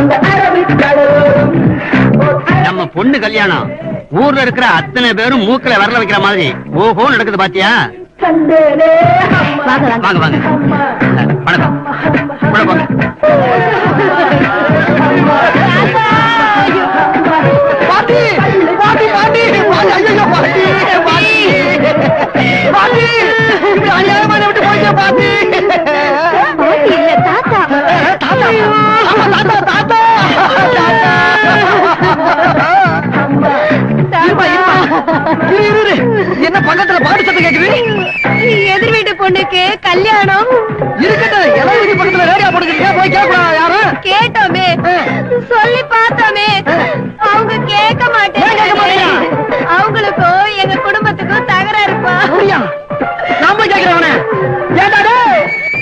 நம்ம பொண்ணு கல்யாணம் ஊர்ல இருக்கிற அத்தனை பேரும் மூக்கல வரல வைக்கிற மாதிரி ஓஹோ நடக்குது பாத்தியா வாங்க வாங்க வாங்க வாங்க வணக்கம் உள்ள போங்க பாட்டி பாட்டி பாட்டி பாட்டி ஐயோ பாட்டி பாட்டி பாட்டி இப்படி அநியாயமான விட்டு போயிட்டே பாட்டி பாட்டி இல்ல தாத்தா தாத்தா ஆமா, தாத்தா தாத்தா இருமா, இருமா. இரு, இரு, இரு. என்ன பக்கத்துல பாட்டு சத்தம் கேக்குது எதிர் வீட்டு பொண்ணுக்கு கல்யாணம் இருக்கட்டும் எல்லாம் வீட்டு பக்கத்துல ரேடியோ போட்டுக்கிறீங்க போய் கேட்கலாம் யாரும் கேட்டோமே சொல்லி பார்த்தோமே அவங்க கேட்க ஏன் கேட்க மாட்டேன் மாட்டேங்கிறாங்க? அவங்களுக்கும் எங்க குடும்பத்துக்கும் தகராறுப்பா அப்படியா நான் போய் கேட்கிறேன் அவனை ஏன்டா டேய்?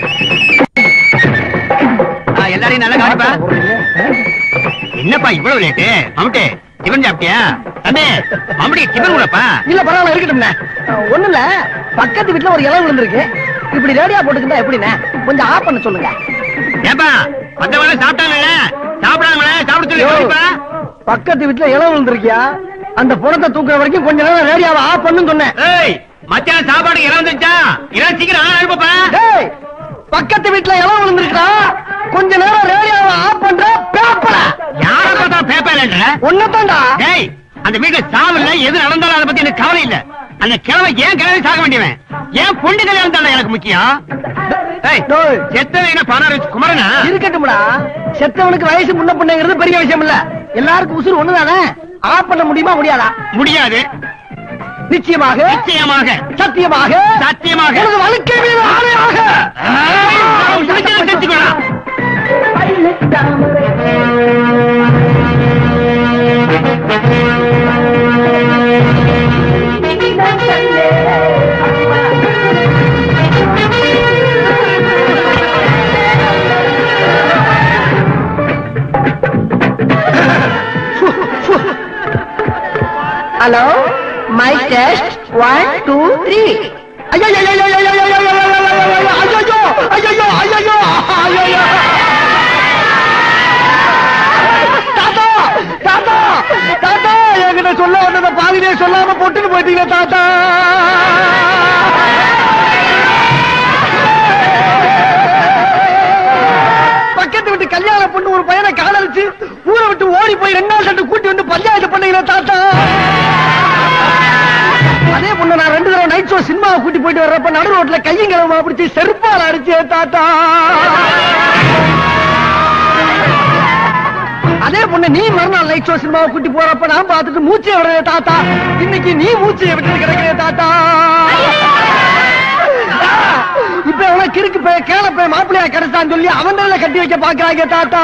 ஆ, எல்லாரையும் நல்லா கவனிப்பா என்னப்பா இவ்வளவு லேட்டு மம்முட்டி டிபன் சாப்பிட்டியா தம்பி மம்முடி டிபன் கூடப்பா இல்ல பரவாயில்ல இருக்கட்டும்ண்ணே ஒண்ணு இல்ல பக்கத்து வீட்டுல ஒரு இளவு விழுந்திருக்கு இப்படி ரேடியா போட்டுக்கிட்டா எப்படிண்ணே கொஞ்சம் ஆஃப் பண்ண சொல்லுங்க ஏப்பா மத்தவங்க சாப்பிட்டாங்கல்ல சாப்பிடாங்களே சாப்பிட சொல்லி கவனிப்பா பக்கத்து வீட்டுல இளவு விழுந்திருக்கியா அந்த புறத்தை தூக்குற வரைக்கும் கொஞ்ச நேரம் ரேடியோவை ஆஃப் பண்ணுன்னு சொன்னேன் ஏய் மத்தியானம் சாப்பாடு இடம் வந்துச்சா இடம் சீக்கிரம் ஆனா அனுப்பப்பா டேய் பக்கத்து வீட்டுல இளவு விழுந்திருக்கா கொஞ்ச நேரம் ரேடியோவை ஆஃப் பண்ற பேப்பர யார பார்த்தா பேப்பர்ன்ற ஒன்னதான்டா டேய் அந்த வீட்டுல சாவு இல்ல எது நடந்தாலும் அதை பத்தி எனக்கு கவலை இல்ல அந்த கிழமை ஏன் கிழமை சாக வேண்டியவன் ஏன் பொண்ணு கல்யாணம் தானே எனக்கு முக்கியம் ஏய், டேய். செத்தவன் என்ன பணம் வச்சு குமரனா இருக்கட்டும்டா செத்தவனுக்கு வயசு முன்ன பிள்ளைங்கிறது பெரிய விஷயம் இல்ல எல்லாருக்கும் உசுறு ஒண்ணுதானே ஆஃப் பண்ண முடியுமா முடியாதா முடியாது நிச்சயமாக நிச்சயமாக சத்தியமாக சத்தியமாக எனது வாழ்க்கை மீது ஆணையாக நான் சத்தியம் செஞ்சுக்கணும் hello my test one two three ஐயோ ஐயோ ஐயோ ஐயோ ஐயோ ஐயோ ஐயோ ஐயோ ஐயோ ஐயோ தாத்தா தாத்தா தாத்தா என்கிட்ட சொல்ல வந்தத பாதிலே சொல்லாம பொட்டுன்னு போயிட்டீங்க தாத்தா பக்கத்து விட்டு கல்யாண பொண்ணு ஒரு பையனை காதலிச்சு ஊரை விட்டு ஓடி போய் ரெண்டு நாள் சட்டு கூட்டி வந்து பஞ்சாயத்து பண்ணீங்களா தாத்தா அதே பொண்ணு நான் ரெண்டு தடவை நைட் ஷோ சினிமாவை கூட்டி போயிட்டு வர்றப்ப நடு ரோட்ல கையும் கிழமா பிடிச்சி செருப்பால் அடிச்சே தாத்தா அதே பொண்ணு நீ மறுநாள் நைட் ஷோ சினிமாவை கூட்டி போறப்ப நான் பார்த்துட்டு மூச்சை விடுறே தாத்தா இன்னைக்கு நீ மூச்சையை விட்டு கிடக்கிறே தாத்தா இப்ப எவ்வளவு கிறுக்கு போய் கேள போய் மாப்பிள்ளையா கிடைச்சான்னு சொல்லி அவன் தலையில கட்டி வைக்க பாக்குறாங்க தாத்தா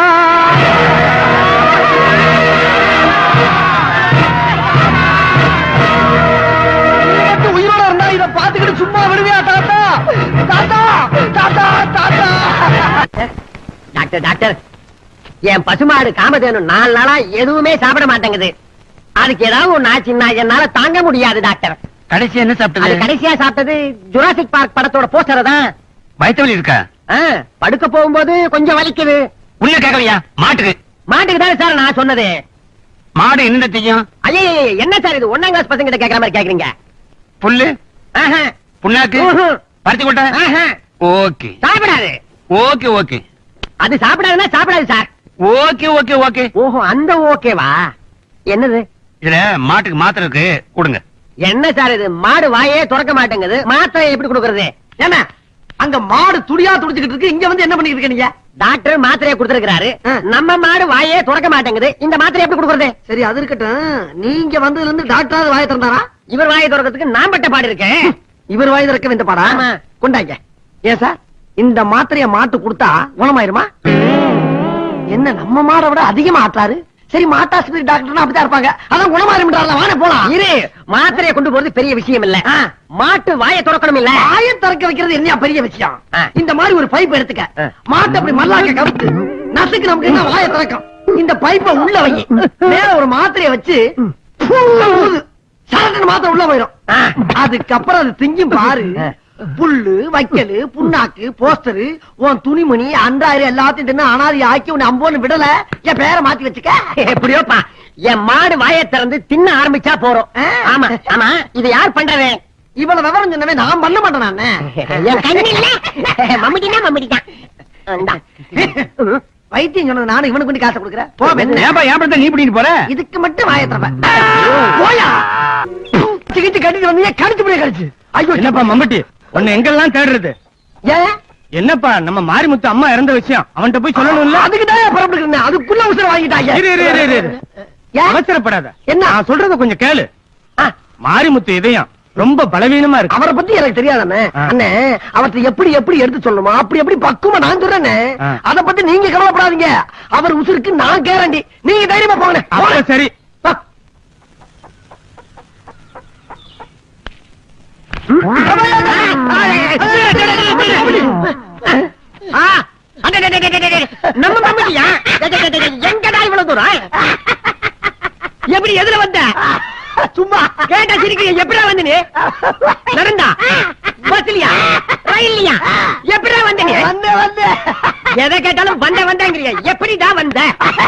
நீ மட்டும் உயிரோட இருந்தா இத பாத்துக்கிட்டு சும்மா விடுவியா தாத்தா தாத்தா தாத்தா தாத்தா டாக்டர் டாக்டர் என் பசுமாடு காமதேனு நாலு நாளா எதுவுமே சாப்பிட மாட்டேங்குது அதுக்கு ஏதாவது ஒண்ணு ஆச்சுன்னா என்னால தாங்க முடியாது டாக்டர் கடைசி என்ன அது சாப்பிட்டது கடைசியா சாப்பிட்டது ஜுராசிக் பார்க் படத்தோட போஸ்டர் தான் வயிற்று வலி இருக்கா ஆ, படுக்க போகும்போது கொஞ்சம் வலிக்குது உள்ள கேட்கலையா மாட்டுக்கு மாட்டுக்கு தானே சார் நான் சொன்னது மாடு என்ன செய்யும் ஐயே என்ன சார் இது ஒன்னாம் கிளாஸ் பசங்க கிட்ட கேக்குற மாதிரி கேக்குறீங்க புல்லு ஆஹா, புண்ணாக்கு ம்ஹும். பருத்தி கொட்டை ஆஹா. ஓகே சாப்பிடாது ஓகே ஓகே அது சாப்பிடாதுன்னா சாப்பிடாது சார் ஓகே ஓகே ஓகே ஓஹோ அந்த ஓகேவா என்னது இதுல மாட்டுக்கு மாத்திரை இருக்கு கொடுங்க என்ன சார் இது மாடு வாயே திறக்க மாட்டேங்குது மாத்திரை எப்படி கொடுக்கறது என்ன அங்க மாடு துடியா துடிச்சுக்கிட்டு இருக்கு இங்க வந்து என்ன பண்ணிட்டு இருக்க நீங்க டாக்டர் மாத்திரையை கொடுத்திருக்கிறாரு ஆ. நம்ம மாடு வாயே திறக்க மாட்டேங்குது இந்த மாத்திரை எப்படி கொடுக்கறது சரி அது இருக்கட்டும் நீங்க வந்ததுல இருந்து டாக்டராவது வாய திறந்தாரா இவர் வாயை திறக்கிறதுக்கு நான் பட்ட பாடு இருக்கேன் இவர் வாய் திறக்க இந்த பாடா ஆமா. கொண்டாங்க ஏன் சார் இந்த மாத்திரைய மாட்டு கொடுத்தா குணமாயிருமா என்ன நம்ம மாடை விட அதிகமா ஆட்டாரு சரி மாட்டாஸ்பத்திரி டாக்டர்னா அப்படிதான் இருப்பாங்க அதான் குணமாயிரும்ன்றால வாங்க போலாம் இரு மாத்திரையை கொண்டு போறது பெரிய விஷயம் இல்ல ஆ. மாட்டு வாயை திறக்கணும் இல்ல வாயை திறக்க வைக்கிறது என்ன பெரிய விஷயம் ஆ. இந்த மாதிரி ஒரு பைப் எடுத்துக்க ஆ. மாட்டை அப்படி மல்லாக்க கவுத்து நசுக்கு நமக்கு என்ன வாயை திறக்கும் இந்த பைப்பை உள்ள வை மேல ஒரு மாத்திரைய வச்சு சரட்டு மாத்திரை உள்ள போயிடும் ஆ. அதுக்கப்புறம் அது திங்கும் பாரு ஆ. புல்லு வைக்கலு புண்ணாக்கு போஸ்டரு உன் துணிமணி அன்றாயிரம் எல்லாத்தையும் தின்னு அனாதி ஆக்கி உன்னை அம்போன்னு விடல என் பேரை மாத்தி வச்சுக்க எப்படியோப்பா என் மாடு வாயை திறந்து தின்ன ஆரம்பிச்சா போறோம் ஆ. ஆமா ஆமா இது யார் பண்றது இவ்வளவு விவரம் சொன்னவே நான் பண்ண மாட்டேன் நானு என் கண்ணில்ல மம்மிட்டினா மம்மிட்டிதான் இந்தா. வைத்தியம் சொன்னது நானும் இவனுக்கு கொண்டு காசை கொடுக்குறேன் போ பெண்ணு. ஏன்பா ஏன் படத்தை நீ பிடிக்கிட்டு போற இதுக்கு மட்டும் வாயத்திரப்ப போயா சிகிச்சை கட்டிட்டு வந்தீங்க கடிச்சு முடிய கடிச்சு ஐயோ என்னப்பா மம்பட்டி உன்னை எங்கெல்லாம் தேடுறது ஏன் என்னப்பா நம்ம மாரிமுத்து அம்மா இறந்த விஷயம் அவன்கிட்ட போய் சொல்லணும்ல அதுக்கு தான் புறப்பட்டு அதுக்குள்ள உசுர வாங்கிட்டாங்க இரு, இரு, இரு, இரு. ஏன்? அவசரப்படாத என்ன? நான் சொல்றத கொஞ்சம் கேளு ஆ, மாரிமுத்து இதயம் ரொம்ப பலவீனமா இருக்கு அவரை பத்தி எனக்கு தெரியாதானே ஆ. அண்ணே அவர்ட்ட எப்படி எப்படி எடுத்து சொல்லணுமா அப்படி எப்படி பக்குவமா நான் சொல்றேனே ஆ. அத பத்தி நீங்க கவலைப்படாதீங்க அவர் உசுருக்கு நான் கேரண்டி நீங்க தைரியமா போங்க அப்ப சரி ஆ, அட, அட, அட, அட, அட, நம்ம மம்மிட்டியா அட, அட, அட, அட, எங்கடா இவ்வளவு தூரம் எப்படி எதுல வந்த சும்மா கேட்டா சிரிக்கிறீங்க எப்படிடா வந்து நீ நடந்தா பஸ்லயா ரயில்லையா எப்படிடா வந்த நீ வந்தே வந்தே எதை கேட்டாலும் வந்த வந்தங்கிறிய எப்படிடா வந்த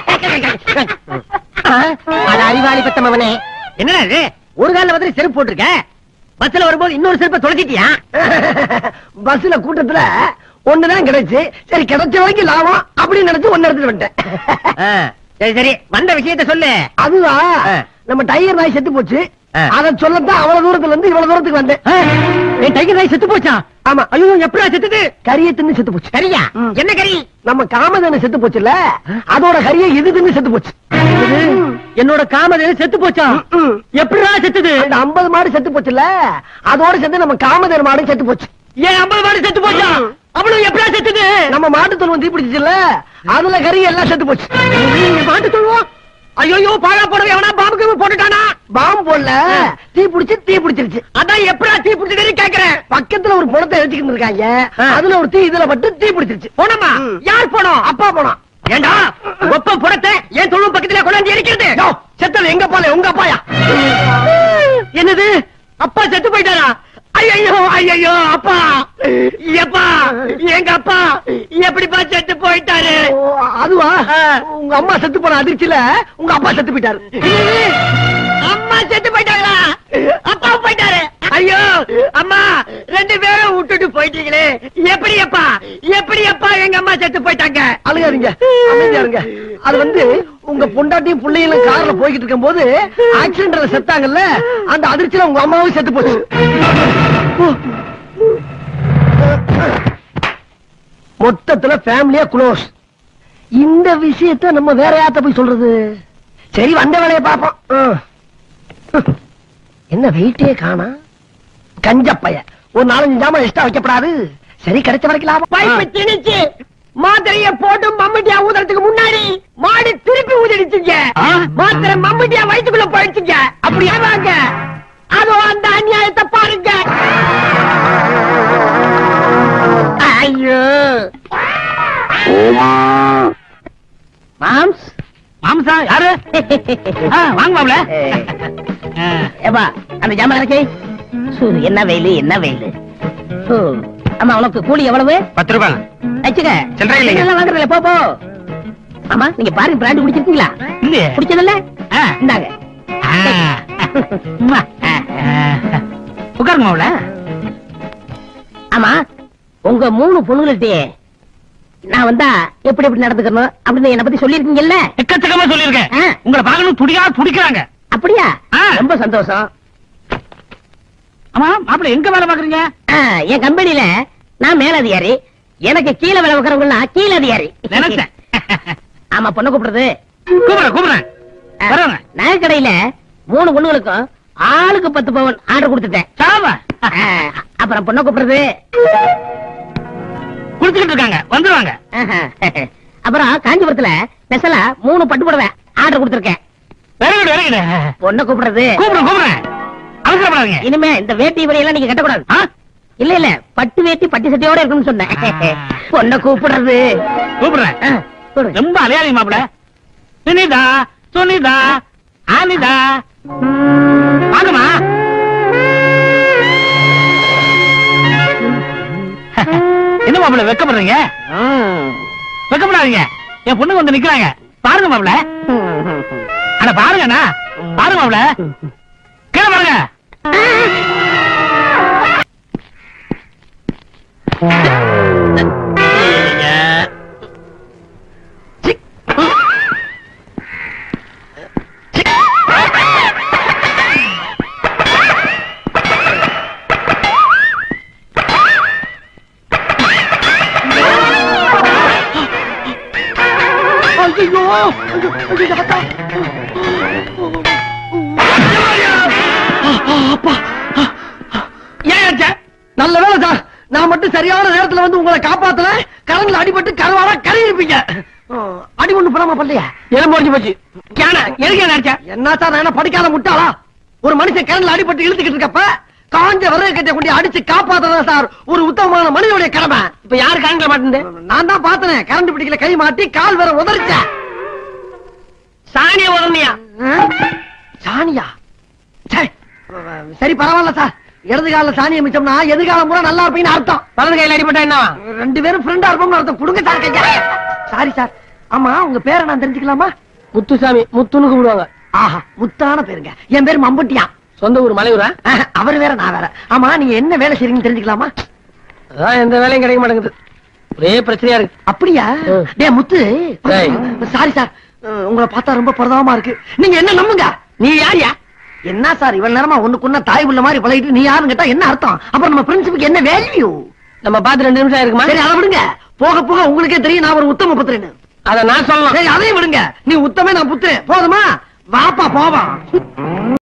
அட அறிவாளி பத்தமவனே என்னடா இது ஒரு கால வந்து செருப்பு போட்டிருக்க பஸ்ல வரும்போது இன்னொரு செருப்பை தொலைச்சிட்டியா பஸ்ல கூட்டத்துல ஒண்ணுதான் கிடைச்சு சரி கிடைச்ச வரைக்கும் லாபம் அப்படின்னு நினைச்சு ஒன்னு எடுத்துட்டு வந்துட்டேன் ஆ, சரி சரி வந்த விஷயத்த சொல்லு அதுவா ஆ. நம்ம டைகர் நாய் செத்து போச்சு ஆ. அத சொல்லத்தான் அவ்வளவு தூரத்துல இருந்து இவ்வளவு தூரத்துக்கு வந்தேன் ஆ, என் டைகர் நாய் செத்து போச்சா ஆமா ஐயோ எப்படா செத்துது கரிய தின்னு செத்து போச்சு கரியா ம். என்ன கறி நம்ம காமதேனு செத்து போச்சுல்ல அதோட கரிய இது தின்னு செத்து போச்சு என்னோட காமதேனு செத்து போச்சா ம். எப்படிடா செத்துது அந்த 50 மாடு செத்து போச்சுல்ல அதோட சேர்ந்து நம்ம காமதேனு மாடும் செத்து போச்சு ஏன் ஐம்பது மாடு செத்து போச்சா அவ்வளவு எப்படா செத்துது நம்ம மாட்டு தொழுவம் தீப்பிடிச்சுல அதுல கறி எல்லாம் செத்து போச்சு மாட்டு சொல்லுவோம் ஐயோ பாழா போடவே எவனா பாம்புக்கு போட்டுட்டானா பாம்பு போடல தீ பிடிச்சு தீ பிடிச்சிருச்சு அதான் எப்படா தீ பிடிச்சதுன்னு கேக்குறேன் பக்கத்துல ஒரு புணத்தை எரிச்சுக்கிட்டு இருக்காங்க ஆ. அதுல ஒரு தீ இதுல பட்டு தீ பிடிச்சிருச்சு போனோமா ம். யார் போனோம் அப்பா போனான் ஏண்டா ஒப்பம் புறத்தை என் தொழுவம் பக்கத்துல கொண்டாந்து எரிக்கிறது யோ, செத்தது எங்க பால உங்க அப்பாயா என்னது அப்பா செத்து போயிட்டாரா ஐயோ ஐயோ அப்பா எப்பா எங்க அப்பா எப்படிப்பா செத்து போயிட்டாரு ஓ, அதுவா ஆ. உங்க அம்மா செத்து போன அதிர்ச்சியில உங்க அப்பா செத்து போயிட்டாரு அம்மா செத்து போயிட்டாங்களா அப்பா போயிட்டாரு ஐயோ அம்மா ரெண்டு பேரும் விட்டுட்டு போயிட்டீங்களே எப்படி அப்பா எப்படி அப்பா எங்க அம்மா செத்து போயிட்டாங்க அழுகாதீங்க அமைதியா இருங்க அது வந்து உங்க பொண்டாட்டியும் பிள்ளைகளும் கார்ல போய்கிட்டு இருக்கும் போது ஆக்சிடென்ட்ல செத்தாங்கல்ல அந்த அதிர்ச்சியில உங்க அம்மாவும் செத்து போச்சு மொத்தத்துல ஃபேமிலியா க்ளோஸ் இந்த விஷயத்த நம்ம வேற யார்ட்ட போய் சொல்றது சரி வந்த வேலையை பாப்போம் ம். என்ன வெயிட்டே காணா கஞ்சப்பைய ஒரு நாலஞ்சு ஜாமான் எக்ஸ்ட்ரா வைக்கப்படாது சரி கிடைச்ச வரைக்கும் லாபம் பைப்பு திணிச்சு மாத்திரைய போட்டு மம்முட்டியா ஊதுறதுக்கு முன்னாடி மாடு திருப்பி ஊதிடுச்சுங்க ஆ? மாத்திரை மம்முட்டியா வயிற்றுக்குள்ள போயிடுச்சுங்க அப்படியே வாங்க அதோ அந்த அநியாயத்தை பாருங்க ஐயோ மாம்ஸ் மாம்சா யாரு ஆ, வாங்க மாப்ள ஆ. ஏப்பா அந்த ஜாமான் இருக்கு சு, என்ன வெயிலு என்ன வெயிலு சு, அம்மா உனக்கு கூலி எவ்வளவு பத்து ரூபாய் வச்சுக்க சில்லறை இல்லைங்க. சில்லறை வாங்குறதுல போ போ ஆமா நீங்க பாருங்க பிராண்ட் குடிச்சிருக்கீங்களா இல்லையே குடிச்சதில்ல ஆ. இந்தாங்க ஆ. உம்மா. ஆ. உட்காருங்க மாப்ள ஆமா உங்க மூணு பொண்ணுகள்கிட்டயே நான் வந்தா எப்படி எப்படி நடந்துக்கணும் அப்படின்னு என்ன பத்தி சொல்லிருக்கீங்கல்ல எக்கச்சக்கமா சொல்லியிருக்கேன் ஆ. உங்களை பார்க்கணும் துடியா துடிக்கிறாங்க அப்படியா ஆ. ரொம்ப சந்தோஷம் ஆமா மாப்பிள எங்க வேலை பாக்குறீங்க ஆ, என் கம்பெனில நான் மேலதிகாரி எனக்கு கீழே வேலை வைக்கிறவங்க கீழே அதிகாரி நினைச்சேன் ஆமா பொண்ணு கூப்பிடுறது கூப்பிடுறேன் கூப்பிடுறேன் ஆ, வருவாங்க நகைக்கடையில மூணு பொண்ணுகளுக்கும் ஆளுக்கு பத்து பவன் ஆர்டர் கொடுத்துட்டேன் சாவா ஆ, அப்புறம் பொண்ணை கூப்பிடுறது குடிச்சுக்கிட்டு இருக்காங்க வந்துருவாங்க ஆஹா. அப்புறம் காஞ்சிபுரத்துல ஸ்பெஷலா மூணு பட்டு புடவை ஆர்டர் கொடுத்துருக்கேன் விறகுடு விறகுடு பொண்ணை கூப்பிடுறது கூப்பிடுறேன் கூப்பிடுறேன் அவசரப்படாதீங்க இனிமே இந்த வேட்டி வரையெல்லாம் நீங்க கட்டக்கூடாது ஆ? இல்ல இல்ல பட்டு வேட்டி பட்டு சட்டையோட இருக்கும்னு சொன்னேன் ஆ. பொண்ணை கூப்பிடுறது கூப்பிடுறேன் ஆ, கூப்பிடுங்க. ரொம்ப அலையாதீங்க மாப்பிள சுனிதா சுனிதா ஆனிதா வாங்கம்மா ஏன் மாப்பிள வெக்கப்படுறீங்க வெக்கப்படாதீங்க என் பொண்ணுங்க வந்து நிக்கிறாங்க பாருங்க மாப்பிள அட பாருங்கண்ணா பாருங்க மாப்பிள கீழே பாருங்க ஐயோ ஐயோ, தாத்தா. அப்பா ஏன் ஆச்சா? நல்ல வேலை சார் நான் மட்டும் சரியான நேரத்துல வந்து உங்களை காப்பாத்தல கரண்ட்ல அடிபட்டு கருவாடா கறி இருப்பீங்க அடி ஒண்ணு போடாம பண்ணலையா எலும்பு உடைஞ்சு போச்சு ஏன்னா எதுக்கு என்ன ஆச்சா? என்ன சார் நான் என்ன படிக்காத முட்டாளா ஒரு மனுஷன் கரண்ட்ல அடிபட்டு இழுத்துக்கிட்டு இருக்கப்ப காஞ்ச விறகு கட்டை கொண்டு அடிச்சு காப்பாத்துறதா சார் ஒரு உத்தமமான மனிதனுடைய கடமை இப்ப யாரு காண்க மாட்டேன் நான் தான் பார்த்தனே கரண்ட் பிடிக்கல கை மாட்டி கால் வேற உதறிச்சேன் சாணிய உடனியா சாணியா ச்சே. சரி பரவாயில்ல சார் இடது கால சாணியை மிச்சம்னா எதிர்காலம் பூரா நல்லா இருப்பீங்கன்னு அர்த்தம் வலது கையில அடிபட்டா என்ன ரெண்டு பேரும் ஃப்ரெண்டா இருப்போம்னு அர்த்தம் கொடுங்க சார் கையா சாரி சார் ஆமா உங்க பேரை நான் தெரிஞ்சுக்கலாமா முத்துசாமி முத்துன்னு கூப்பிடுவாங்க ஆஹா முத்தான பேருங்க என் பேர் மம்பட்டியா சொந்த ஊர் மலையூரா ஆஹா, அவர் வேற நான் வேற ஆமா நீங்க என்ன வேலை செய்றீங்கன்னு தெரிஞ்சுக்கலாமா அதான் எந்த வேலையும் கிடைக்க மாட்டேங்குது ஒரே பிரச்சனையா இருக்கு அப்படியா ம். டே முத்து டேய். சாரி சார் அஹ், உங்களை பார்த்தா ரொம்ப பிரதாபமா இருக்கு நீங்க என்ன நம்புங்க நீ யாரியா என்ன சார் இவ்வளவு நேரமா ஒண்ணுக்குன்னா தாய் உள்ள மாதிரி பழகிட்டு நீ யாருன்னு கேட்டா என்ன அர்த்தம் அப்புறம் நம்ம பிரின்சிபுக்கு என்ன வேல்யூ நம்ம பார்த்து ரெண்டு நிமிஷம் இருக்குமா சரி அதை விடுங்க போக போக உங்களுக்கே தெரியும் நான் ஒரு உத்தம புத்திரன்னு அத நான் சொல்லலாம் சரி அதையும் விடுங்க நீ உத்தமே நான் புத்திரன் போதுமா வாப்பா போவா